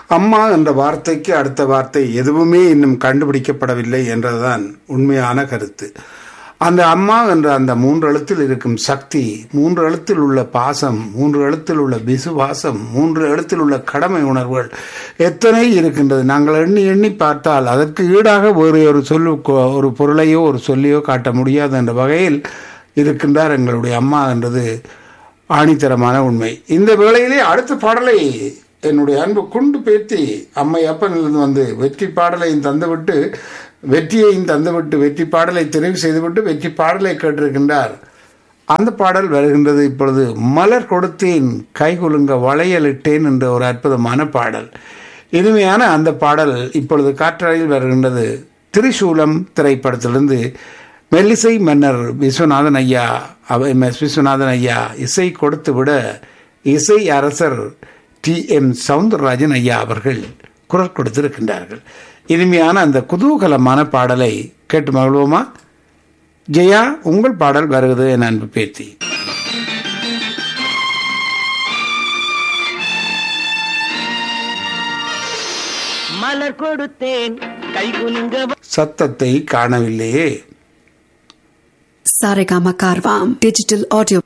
அம்மா என்ற வார்த்தைக்கு அடுத்த வார்த்தை எதுவுமே இன்னும் கண்டுபிடிக்கப்படவில்லை என்றதுதான் உண்மையான கருத்து அந்த அம்மா என்ற அந்த மூன்று எழுத்தில் இருக்கும் சக்தி மூன்று எழுத்தில் உள்ள பாசம் மூன்று எழுத்தில் உள்ள விசுவாசம் மூன்று எழுத்தில் உள்ள கடமை உணர்வுகள் எத்தனை இருக்கின்றது நாங்கள் எண்ணி எண்ணி பார்த்தால் அதற்கு ஈடாக வேறு ஒரு சொல்லு ஒரு பொருளையோ ஒரு சொல்லியோ காட்ட முடியாது என்ற வகையில் இருக்கின்றார் எங்களுடைய அம்மா என்றது ஆணித்தரமான உண்மை இந்த வேளையிலே அடுத்த பாடலை என்னுடைய அன்பு குண்டு பேத்தி அம்மை அப்பனிலிருந்து வந்து வெற்றி பாடலையும் தந்துவிட்டு வெற்றியையும் தந்துவிட்டு வெற்றி பாடலை தெரிவு செய்துவிட்டு வெற்றி பாடலை கேட்டிருக்கின்றார் அந்த பாடல் வருகின்றது இப்பொழுது மலர் கொடுத்தேன் கைகுலுங்க வளையலிட்டேன் என்ற ஒரு அற்புதமான பாடல் இனிமையான அந்த பாடல் இப்பொழுது காற்றாலையில் வருகின்றது திரிசூலம் திரைப்படத்திலிருந்து மெல்லிசை மன்னர் விஸ்வநாதன் ஐயா எம் எஸ் விஸ்வநாதன் ஐயா இசை கொடுத்து விட இசை அரசர் டி எம் சவுந்தரராஜன் ஐயா அவர்கள் குரல் கொடுத்திருக்கின்றார்கள் இனிமையான அந்த குதூகலமான பாடலை கேட்டு மகிழ்வோமா ஜெயா உங்கள் பாடல் வருகிறது என் அன்பு பேத்தி மலர் கொடுத்தேன் கை குலுங்க சத்தத்தை காணவில்லையே Saregama Karvam digital audio